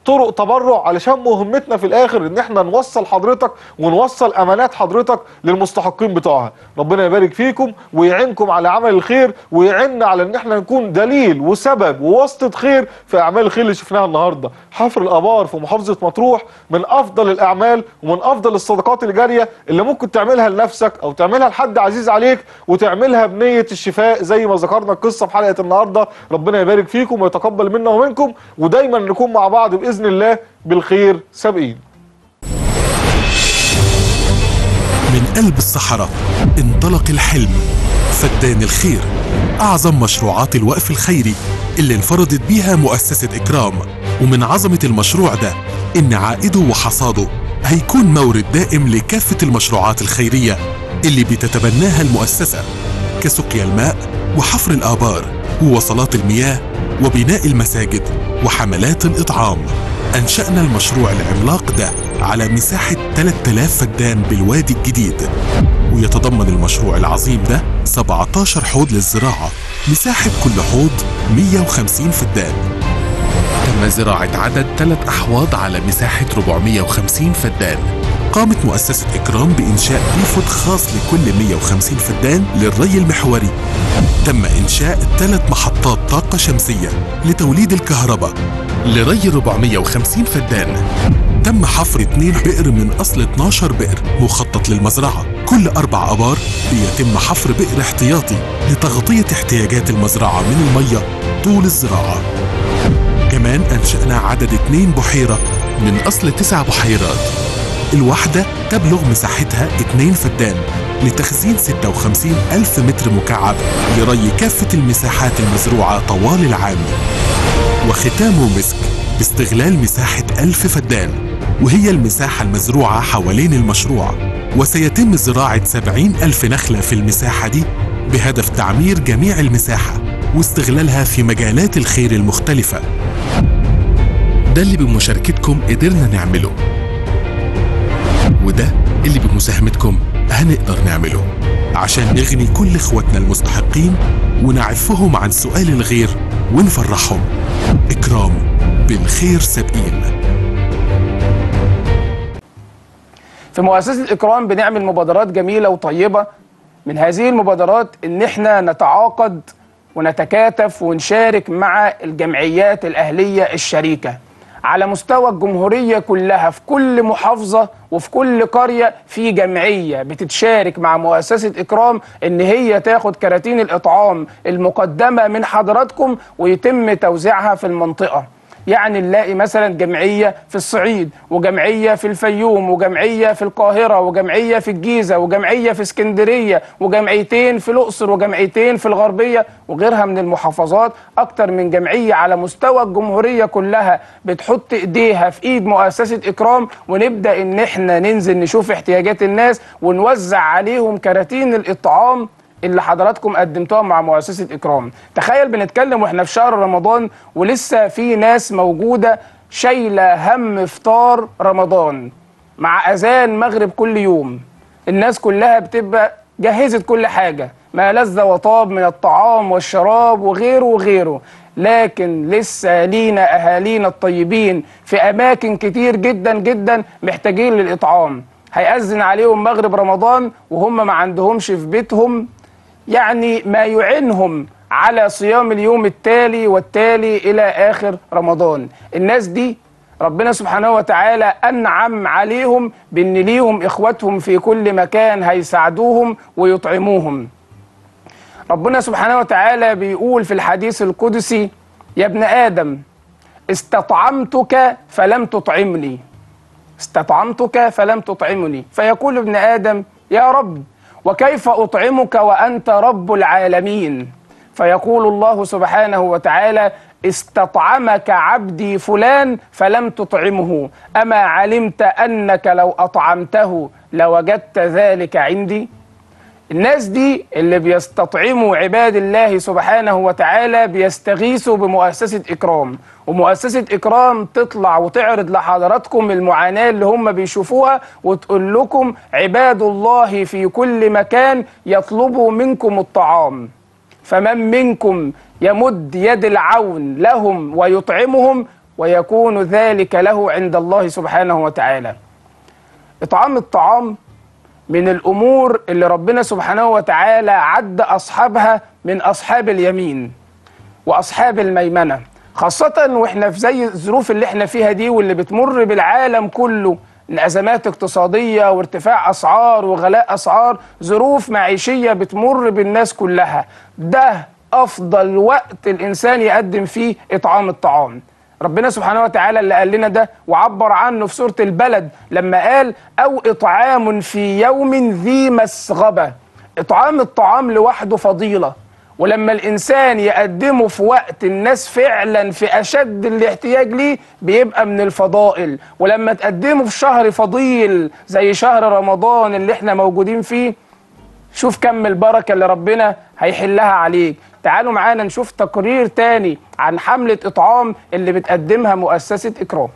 طرق تبرع علشان مهمتنا في الاخر ان احنا نوصل حضرتك ونوصل امانات حضرتك للمستحقين بتوعها ربنا يبارك فيكم ويعينكم على عمل الخير ويعيننا على ان احنا نكون دليل وسبب وواسطه خير في اعمال الخير اللي شفناها النهارده حفر الابار في محافظه مطروح من افضل الاعمال ومن افضل الصدقات الجاريه اللي ممكن تعملها لنفسك او تعملها لحد عزيز عليك وتعملها بنيه الشفاء زي ما ذكرنا القصه في حلقه النهارده ربنا يبارك فيكم ويتقبل منا ومنكم ودايما نكون مع بعض باذن الله بالخير سابقين من قلب الصحراء انطلق الحلم فدان الخير أعظم مشروعات الوقف الخيري اللي انفردت بيها مؤسسة إكرام ومن عظمة المشروع ده إن عائده وحصاده هيكون مورد دائم لكافة المشروعات الخيرية اللي بتتبناها المؤسسة كسقيا الماء وحفر الآبار ووصلات المياه وبناء المساجد وحملات الإطعام أنشأنا المشروع العملاق ده على مساحة 3000 فدان بالوادي الجديد ويتضمن المشروع العظيم ده 17 حوض للزراعة مساحة كل حوض 150 فدان تم زراعة عدد ثلاث أحواض على مساحة 450 فدان قامت مؤسسة إكرام بإنشاء بيفود خاص لكل 150 فدان للري المحوري تم إنشاء ثلاث محطات طاقة شمسية لتوليد الكهرباء لري 450 فدان تم حفر 2 بئر من أصل 12 بئر مخطط للمزرعة كل أربع أبار بيتم حفر بئر احتياطي لتغطية احتياجات المزرعة من المية طول الزراعة كمان أنشأنا عدد 2 بحيرة من أصل 9 بحيرات الواحدة تبلغ مساحتها 2 فدان لتخزين 56 ألف متر مكعب لري كافة المساحات المزروعة طوال العام وختامه مسك باستغلال مساحة ألف فدان وهي المساحة المزروعة حوالين المشروع وسيتم زراعة 70 ألف نخلة في المساحة دي بهدف تعمير جميع المساحة واستغلالها في مجالات الخير المختلفة ده اللي بمشاركتكم قدرنا نعمله وده اللي بمساهمتكم هنقدر نعمله عشان نغني كل اخواتنا المستحقين ونعفهم عن سؤال الغير ونفرحهم إكرام بالخير سابقين في مؤسسة إكرام بنعمل مبادرات جميلة وطيبة من هذه المبادرات إن إحنا نتعاقد ونتكاتف ونشارك مع الجمعيات الأهلية الشريكة على مستوى الجمهورية كلها في كل محافظة وفي كل قرية في جمعية بتتشارك مع مؤسسة إكرام إن هي تاخد كراتين الإطعام المقدمة من حضراتكم ويتم توزيعها في المنطقة يعني نلاقي مثلا جمعية في الصعيد وجمعية في الفيوم وجمعية في القاهرة وجمعية في الجيزة وجمعية في اسكندرية وجمعيتين في الأقصر وجمعيتين في الغربية وغيرها من المحافظات أكتر من جمعية على مستوى الجمهورية كلها بتحط إيديها في إيد مؤسسة إكرام ونبدأ إن إحنا ننزل نشوف احتياجات الناس ونوزع عليهم كراتين الإطعام اللي حضراتكم قدمتوها مع مؤسسة إكرام تخيل بنتكلم وإحنا في شهر رمضان ولسه في ناس موجودة شايلة هم إفطار رمضان مع أذان مغرب كل يوم الناس كلها بتبقى جهزت كل حاجة ما لذ وطاب من الطعام والشراب وغيره وغيره لكن لسه لينا أهالينا الطيبين في أماكن كتير جدا جدا محتاجين للإطعام هيأذن عليهم مغرب رمضان وهم ما عندهمش في بيتهم يعني ما يعينهم على صيام اليوم التالي والتالي إلى آخر رمضان الناس دي ربنا سبحانه وتعالى أنعم عليهم بأن ليهم إخواتهم في كل مكان هيساعدوهم ويطعموهم ربنا سبحانه وتعالى بيقول في الحديث القدسي يا ابن آدم استطعمتك فلم تطعمني استطعمتك فلم تطعمني فيقول ابن آدم يا رب وكيف أطعمك وأنت رب العالمين فيقول الله سبحانه وتعالى استطعمك عبدي فلان فلم تطعمه أما علمت أنك لو أطعمته لوجدت ذلك عندي الناس دي اللي بيستطعموا عباد الله سبحانه وتعالى بيستغيثوا بمؤسسة إكرام ومؤسسة إكرام تطلع وتعرض لحضراتكم المعاناة اللي هم بيشوفوها وتقول لكم عباد الله في كل مكان يطلبوا منكم الطعام فمن منكم يمد يد العون لهم ويطعمهم ويكون ذلك له عند الله سبحانه وتعالى إطعام الطعام من الأمور اللي ربنا سبحانه وتعالى عد أصحابها من أصحاب اليمين وأصحاب الميمنة خاصة وإحنا في زي الظروف اللي إحنا فيها دي واللي بتمر بالعالم كله من أزمات اقتصادية وارتفاع أسعار وغلاء أسعار ظروف معيشية بتمر بالناس كلها ده أفضل وقت الإنسان يقدم فيه إطعام الطعام ربنا سبحانه وتعالى اللي قال لنا ده وعبر عنه في سورة البلد لما قال أو إطعام في يوم ذي مسغبة إطعام الطعام لوحده فضيلة ولما الإنسان يقدمه في وقت الناس فعلا في أشد الاحتياج ليه بيبقى من الفضائل ولما تقدمه في شهر فضيل زي شهر رمضان اللي احنا موجودين فيه شوف كم البركة اللي ربنا هيحلها عليك تعالوا معانا نشوف تقرير تاني عن حملة إطعام اللي بتقدمها مؤسسة إكرام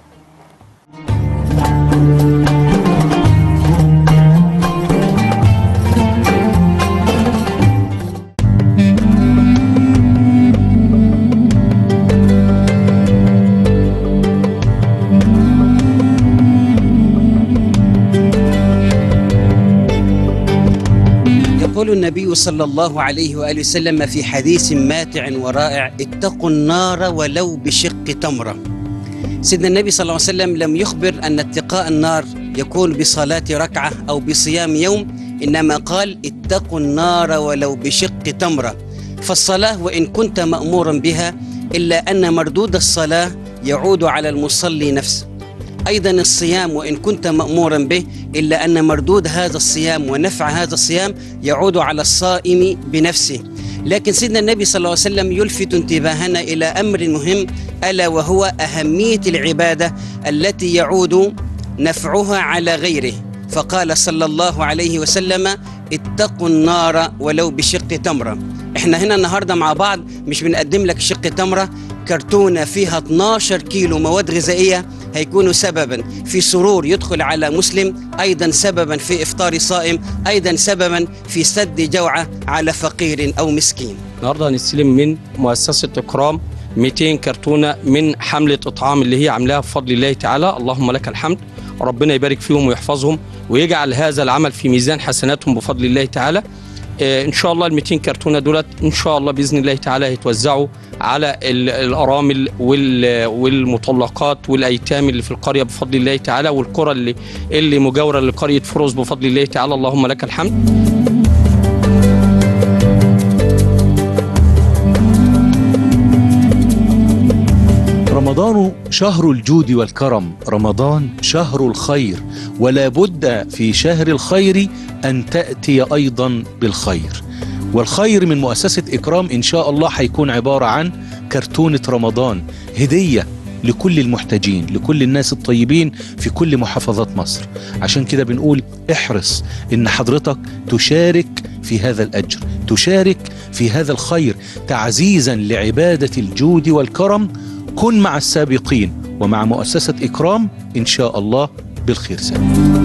يقول النبي صلى الله عليه وآله وسلم في حديث ماتع ورائع اتقوا النار ولو بشق تمرة سيدنا النبي صلى الله عليه وسلم لم يخبر أن اتقاء النار يكون بصلاة ركعة أو بصيام يوم إنما قال اتقوا النار ولو بشق تمرة فالصلاة وإن كنت مأمورا بها إلا أن مردود الصلاة يعود على المصلي نفسه أيضا الصيام وإن كنت مأمورا به إلا أن مردود هذا الصيام ونفع هذا الصيام يعود على الصائم بنفسه لكن سيدنا النبي صلى الله عليه وسلم يلفت انتباهنا إلى أمر مهم ألا وهو أهمية العبادة التي يعود نفعها على غيره فقال صلى الله عليه وسلم اتقوا النار ولو بشق تمرة احنا هنا النهاردة مع بعض مش بنقدم لك شق تمرة كرتونة فيها 12 كيلو مواد غذائية هيكونوا سببا في سرور يدخل على مسلم ايضا سببا في افطار صائم ايضا سببا في سد جوعه على فقير او مسكين النهارده هنستلم من مؤسسه اكرام 200 كرتونه من حمله اطعام اللي هي عاملاها بفضل الله تعالى اللهم لك الحمد ربنا يبارك فيهم ويحفظهم ويجعل هذا العمل في ميزان حسناتهم بفضل الله تعالى آه، ان شاء الله ال 200 كرتونه دولت ان شاء الله باذن الله تعالى هيتوزعوا على ال- الارامل وال- والمطلقات والايتام اللي في القريه بفضل الله تعالى والقرى اللي اللي مجاوره لقريه فروز بفضل الله تعالى اللهم لك الحمد رمضان شهر الجود والكرم رمضان شهر الخير ولا بد في شهر الخير أن تأتي أيضا بالخير والخير من مؤسسة إكرام إن شاء الله هيكون عبارة عن كرتونة رمضان هدية لكل المحتاجين لكل الناس الطيبين في كل محافظات مصر عشان كده بنقول احرص ان حضرتك تشارك في هذا الأجر تشارك في هذا الخير تعزيزا لعبادة الجود والكرم كن مع السابقين ومع مؤسسة إكرام إن شاء الله بالخير سابق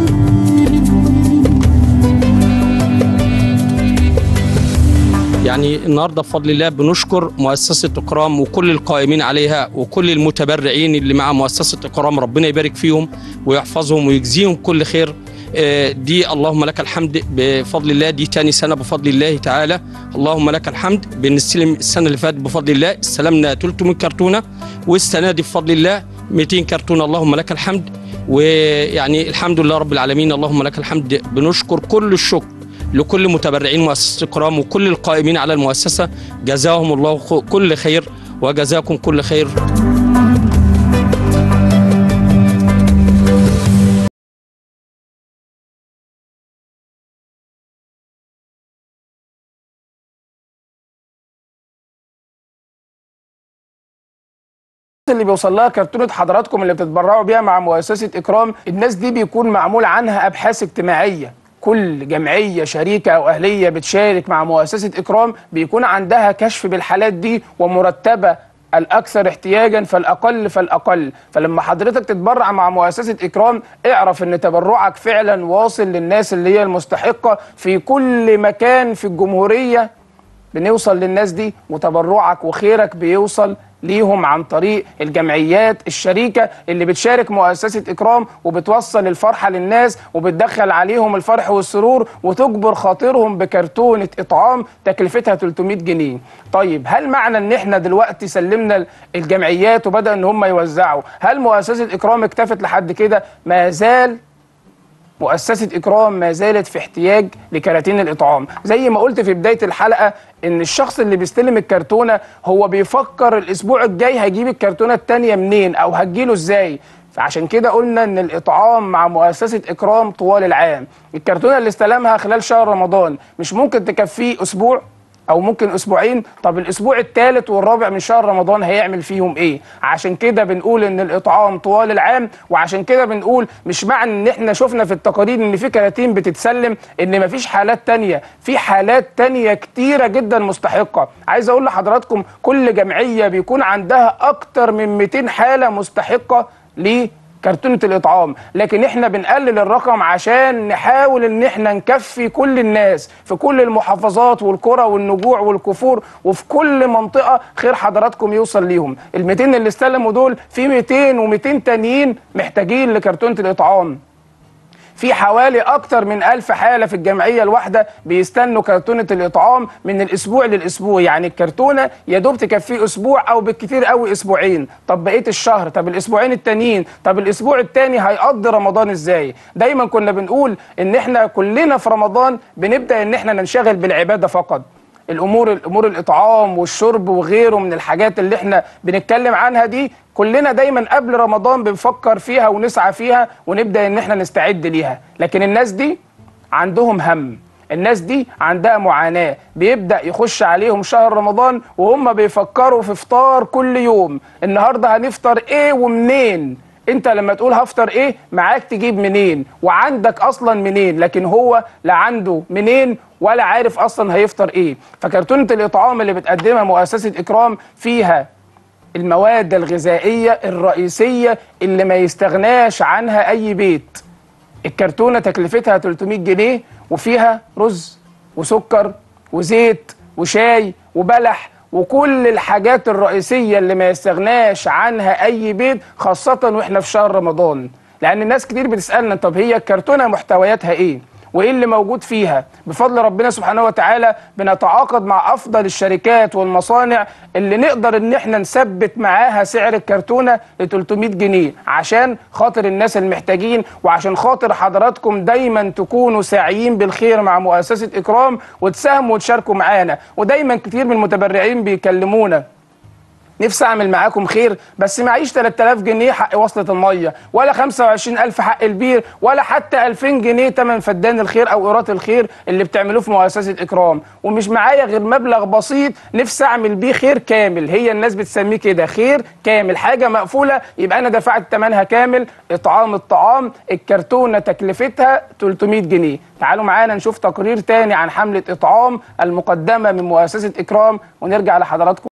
يعني النهارده بفضل الله بنشكر مؤسسه اكرام وكل القائمين عليها وكل المتبرعين اللي مع مؤسسه اكرام ربنا يبارك فيهم ويحفظهم ويجزيهم كل خير آه، دي اللهم لك الحمد بفضل الله دي تاني سنه بفضل الله تعالى اللهم لك الحمد بنستلم السنه اللي فاتت بفضل الله استلمنا 300 كرتونه والسنه دي بفضل الله 200 كرتونه اللهم لك الحمد ويعني الحمد لله رب العالمين اللهم لك الحمد بنشكر كل الشكر لكل متبرعين مؤسسة إكرام وكل القائمين على المؤسسة جزاهم الله خ- كل خير وجزاكم كل خير اللي بيوصل لها كرتونه حضراتكم اللي بتتبرعوا بيها مع مؤسسه اكرام الناس دي بيكون معمول عنها ابحاث اجتماعيه كل جمعيه شريكه او اهليه بتشارك مع مؤسسه اكرام بيكون عندها كشف بالحالات دي ومرتبه الاكثر احتياجا فالاقل فالاقل فلما حضرتك تتبرع مع مؤسسه اكرام اعرف ان تبرعك فعلا واصل للناس اللي هي المستحقه في كل مكان في الجمهوريه بنوصل للناس دي وتبرعك وخيرك بيوصل ليهم عن طريق الجمعيات الشريكه اللي بتشارك مؤسسه اكرام وبتوصل الفرحه للناس وبتدخل عليهم الفرح والسرور وتجبر خاطرهم بكرتونه اطعام تكلفتها 300 جنيه. طيب هل معنى ان احنا دلوقتي سلمنا الجمعيات وبدا ان هم يوزعوا، هل مؤسسه اكرام اكتفت لحد كده؟ ما زال مؤسسة إكرام ما زالت في احتياج لكراتين الإطعام زي ما قلت في بداية الحلقة إن الشخص اللي بيستلم الكرتونة هو بيفكر الأسبوع الجاي هجيب الكرتونة التانية منين أو هتجيله إزاي فعشان كده قلنا ان الاطعام مع مؤسسه اكرام طوال العام الكرتونه اللي استلمها خلال شهر رمضان مش ممكن تكفيه اسبوع او ممكن اسبوعين طب الاسبوع الثالث والرابع من شهر رمضان هيعمل فيهم ايه عشان كده بنقول ان الاطعام طوال العام وعشان كده بنقول مش معنى ان احنا شفنا في التقارير ان في كراتين بتتسلم ان مفيش حالات تانية في حالات تانية كتيرة جدا مستحقة عايز اقول لحضراتكم كل جمعية بيكون عندها اكتر من 200 حالة مستحقة ليه كرتونة الإطعام لكن إحنا بنقلل الرقم عشان نحاول إن إحنا نكفي كل الناس في كل المحافظات والقرى والنجوع والكفور وفي كل منطقة خير حضراتكم يوصل ليهم ال 200 اللي استلموا دول في 200 و200 تانيين محتاجين لكرتونة الإطعام في حوالي أكتر من ألف حالة في الجمعية الواحدة بيستنوا كرتونة الإطعام من الأسبوع للأسبوع يعني الكرتونة يا دوب تكفيه أسبوع أو بالكتير قوي أسبوعين طب بقية الشهر طب الأسبوعين التانيين طب الأسبوع التاني هيقضي رمضان إزاي دايما كنا بنقول إن إحنا كلنا في رمضان بنبدأ إن إحنا ننشغل بالعبادة فقط الامور الامور الاطعام والشرب وغيره من الحاجات اللي احنا بنتكلم عنها دي كلنا دايما قبل رمضان بنفكر فيها ونسعى فيها ونبدا ان احنا نستعد ليها لكن الناس دي عندهم هم الناس دي عندها معاناة بيبدأ يخش عليهم شهر رمضان وهم بيفكروا في فطار كل يوم النهاردة هنفطر ايه ومنين انت لما تقول هفطر ايه معاك تجيب منين وعندك اصلا منين لكن هو لا عنده منين ولا عارف اصلا هيفطر ايه فكرتونة الاطعام اللي بتقدمها مؤسسة اكرام فيها المواد الغذائية الرئيسية اللي ما يستغناش عنها اي بيت الكرتونة تكلفتها 300 جنيه وفيها رز وسكر وزيت وشاي وبلح وكل الحاجات الرئيسية اللي ما يستغناش عنها أي بيت خاصة وإحنا في شهر رمضان لأن الناس كتير بتسألنا طب هي الكرتونة محتوياتها إيه؟ وايه اللي موجود فيها بفضل ربنا سبحانه وتعالى بنتعاقد مع افضل الشركات والمصانع اللي نقدر ان احنا نثبت معاها سعر الكرتونه ل 300 جنيه عشان خاطر الناس المحتاجين وعشان خاطر حضراتكم دايما تكونوا ساعيين بالخير مع مؤسسه اكرام وتساهموا وتشاركوا معانا ودايما كتير من المتبرعين بيكلمونا نفسي اعمل معاكم خير بس معيش 3000 جنيه حق وصلة المية ولا 25000 حق البير ولا حتى 2000 جنيه تمن فدان الخير او ايراد الخير اللي بتعملوه في مؤسسة اكرام ومش معايا غير مبلغ بسيط نفسي اعمل بيه خير كامل هي الناس بتسميه كده خير كامل حاجة مقفولة يبقى انا دفعت ثمنها كامل اطعام الطعام الكرتونة تكلفتها 300 جنيه تعالوا معانا نشوف تقرير تاني عن حملة اطعام المقدمة من مؤسسة اكرام ونرجع لحضراتكم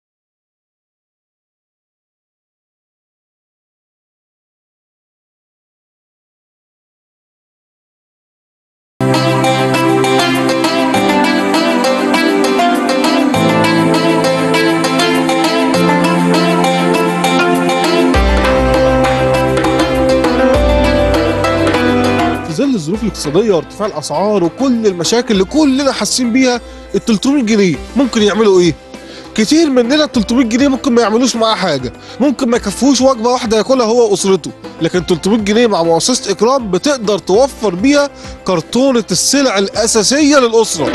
في ظل الظروف الاقتصاديه وارتفاع الاسعار وكل المشاكل اللي كلنا حاسين بيها ال 300 جنيه ممكن يعملوا ايه؟ كتير مننا ال 300 جنيه ممكن ما يعملوش معاه حاجه ممكن ما يكفوش وجبه واحده ياكلها هو واسرته لكن 300 جنيه مع مؤسسه اكرام بتقدر توفر بيها كرتونه السلع الاساسيه للاسره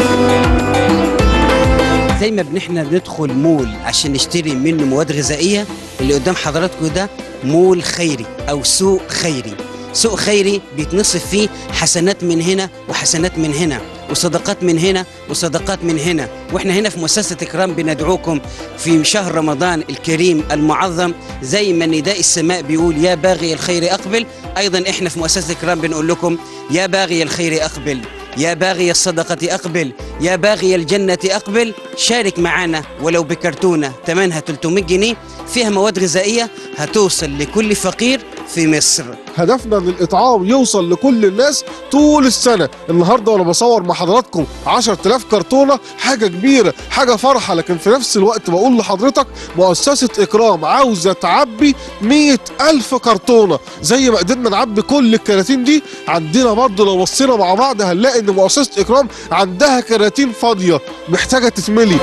زي ما بن احنا بندخل مول عشان نشتري منه مواد غذائيه اللي قدام حضراتكم ده مول خيري او سوق خيري سوق خيري بيتنصف فيه حسنات من هنا وحسنات من هنا وصدقات من هنا وصدقات من هنا واحنا هنا في مؤسسه اكرام بندعوكم في شهر رمضان الكريم المعظم زي ما نداء السماء بيقول يا باغي الخير اقبل ايضا احنا في مؤسسه اكرام بنقول لكم يا باغي الخير اقبل يا باغي الصدقة أقبل يا باغي الجنة أقبل شارك معنا ولو بكرتونة ثمنها 300 جنيه فيها مواد غذائية هتوصل لكل فقير في مصر هدفنا ان الاطعام يوصل لكل الناس طول السنه النهارده وانا بصور مع حضراتكم 10000 كرتونه حاجه كبيره حاجه فرحه لكن في نفس الوقت بقول لحضرتك مؤسسه اكرام عاوزه تعبي 100000 كرتونه زي ما قدرنا نعبي كل الكراتين دي عندنا برضه لو بصينا مع بعض هنلاقي ان مؤسسه اكرام عندها كراتين فاضيه محتاجه تتملي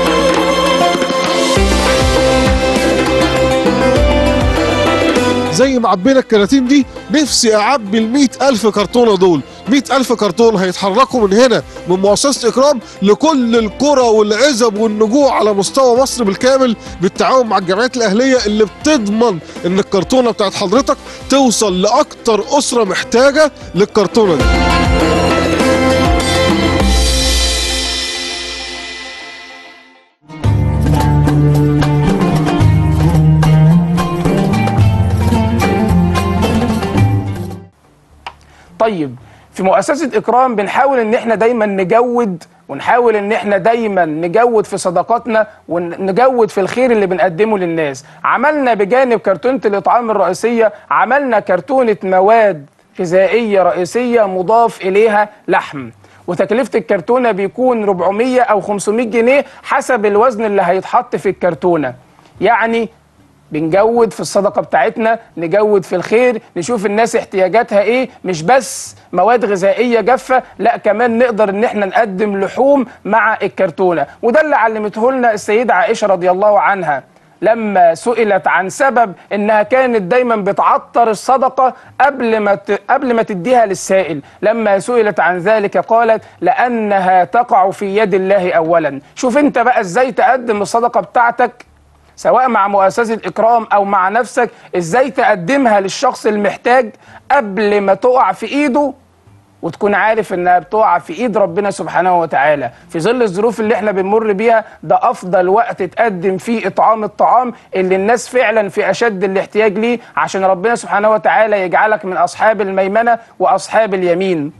زي ما عبينا الكراتين دي نفسي اعبي ال ألف كرتونه دول 100000 كرتون هيتحركوا من هنا من مؤسسه اكرام لكل القرى والعزب والنجوع على مستوى مصر بالكامل بالتعاون مع الجمعيات الاهليه اللي بتضمن ان الكرتونه بتاعت حضرتك توصل لاكتر اسره محتاجه للكرتونه دي طيب في مؤسسة إكرام بنحاول إن إحنا دايما نجود ونحاول إن إحنا دايما نجود في صداقاتنا ونجود في الخير اللي بنقدمه للناس عملنا بجانب كرتونة الإطعام الرئيسية عملنا كرتونة مواد غذائية رئيسية مضاف إليها لحم وتكلفة الكرتونة بيكون 400 أو 500 جنيه حسب الوزن اللي هيتحط في الكرتونة يعني بنجود في الصدقة بتاعتنا نجود في الخير نشوف الناس احتياجاتها ايه مش بس مواد غذائية جافة لا كمان نقدر ان احنا نقدم لحوم مع الكرتونة وده اللي علمته لنا السيدة عائشة رضي الله عنها لما سئلت عن سبب انها كانت دايما بتعطر الصدقه قبل ما ت... قبل ما تديها للسائل، لما سئلت عن ذلك قالت لانها تقع في يد الله اولا، شوف انت بقى ازاي تقدم الصدقه بتاعتك سواء مع مؤسسة إكرام أو مع نفسك إزاي تقدمها للشخص المحتاج قبل ما تقع في إيده وتكون عارف إنها بتقع في إيد ربنا سبحانه وتعالى في ظل الظروف اللي إحنا بنمر بيها ده أفضل وقت تقدم فيه إطعام الطعام اللي الناس فعلا في أشد الاحتياج ليه عشان ربنا سبحانه وتعالى يجعلك من أصحاب الميمنة وأصحاب اليمين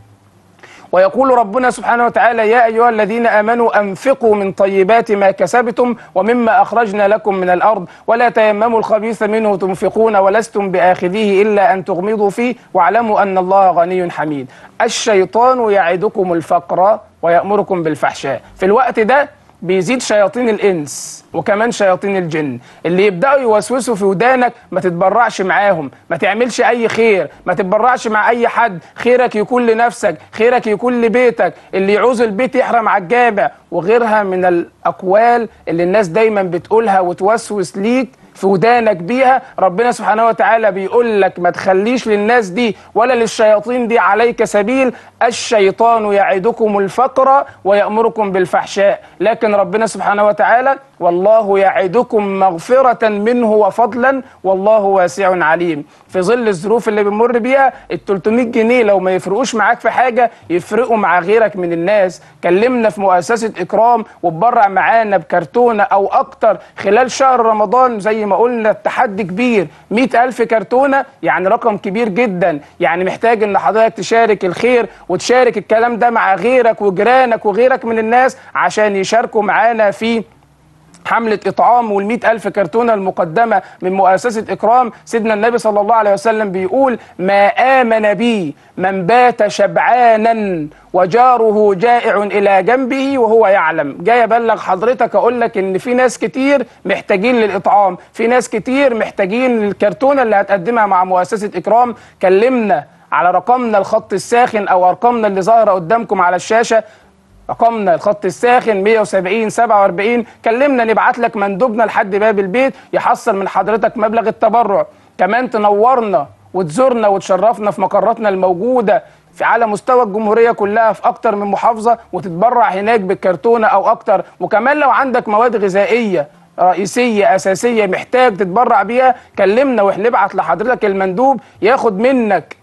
ويقول ربنا سبحانه وتعالى يا أيها الذين آمنوا أنفقوا من طيبات ما كسبتم ومما أخرجنا لكم من الأرض ولا تيمموا الخبيث منه تنفقون ولستم بآخذيه إلا أن تغمضوا فيه واعلموا أن الله غني حميد الشيطان يعدكم الفقر ويأمركم بالفحشاء في الوقت ده بيزيد شياطين الانس وكمان شياطين الجن اللي يبداوا يوسوسوا في ودانك ما تتبرعش معاهم ما تعملش اي خير ما تتبرعش مع اي حد خيرك يكون لنفسك خيرك يكون لبيتك اللي يعوز البيت يحرم على الجامع وغيرها من الاقوال اللي الناس دايما بتقولها وتوسوس ليك في ودانك بيها ربنا سبحانه وتعالى بيقول لك ما تخليش للناس دي ولا للشياطين دي عليك سبيل الشيطان يعدكم الفقر ويأمركم بالفحشاء لكن ربنا سبحانه وتعالى والله يعدكم مغفرة منه وفضلا والله واسع عليم في ظل الظروف اللي بنمر بيها ال 300 جنيه لو ما يفرقوش معاك في حاجة يفرقوا مع غيرك من الناس كلمنا في مؤسسة إكرام وتبرع معانا بكرتونة أو أكتر خلال شهر رمضان زي ما قلنا التحدي كبير 100 ألف كرتونة يعني رقم كبير جدا يعني محتاج إن حضرتك تشارك الخير وتشارك الكلام ده مع غيرك وجيرانك وغيرك من الناس عشان يشاركوا معانا في حملة إطعام والمئة ألف كرتونة المقدمة من مؤسسة إكرام سيدنا النبي صلى الله عليه وسلم بيقول ما آمن بي من بات شبعانا وجاره جائع إلى جنبه وهو يعلم جاي أبلغ حضرتك أقول لك إن في ناس كتير محتاجين للإطعام في ناس كتير محتاجين للكرتونة اللي هتقدمها مع مؤسسة إكرام كلمنا على رقمنا الخط الساخن أو أرقامنا اللي ظاهرة قدامكم على الشاشة رقمنا الخط الساخن 170 47 كلمنا نبعت لك مندوبنا لحد باب البيت يحصل من حضرتك مبلغ التبرع كمان تنورنا وتزورنا وتشرفنا في مقراتنا الموجوده في على مستوى الجمهوريه كلها في اكتر من محافظه وتتبرع هناك بالكرتونه او اكتر وكمان لو عندك مواد غذائيه رئيسيه اساسيه محتاج تتبرع بيها كلمنا واحنا نبعت لحضرتك المندوب ياخد منك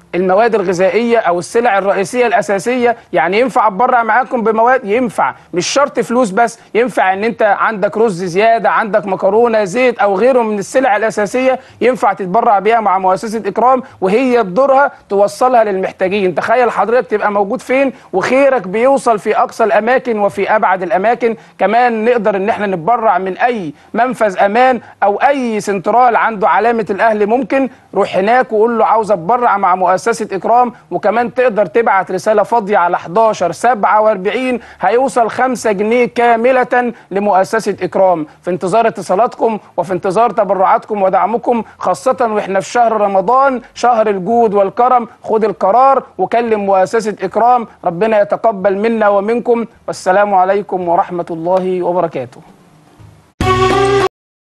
المواد الغذائيه او السلع الرئيسيه الاساسيه يعني ينفع اتبرع معاكم بمواد ينفع مش شرط فلوس بس ينفع ان انت عندك رز زياده عندك مكرونه زيت او غيره من السلع الاساسيه ينفع تتبرع بيها مع مؤسسه اكرام وهي بدورها توصلها للمحتاجين تخيل حضرتك تبقى موجود فين وخيرك بيوصل في اقصى الاماكن وفي ابعد الاماكن كمان نقدر ان احنا نتبرع من اي منفذ امان او اي سنترال عنده علامه الاهل ممكن روح هناك وقول له عاوز اتبرع مع مؤسسه اكرام وكمان تقدر تبعت رساله فاضيه على 11 47 هيوصل 5 جنيه كامله لمؤسسه اكرام في انتظار اتصالاتكم وفي انتظار تبرعاتكم ودعمكم خاصه واحنا في شهر رمضان شهر الجود والكرم خد القرار وكلم مؤسسه اكرام ربنا يتقبل منا ومنكم والسلام عليكم ورحمه الله وبركاته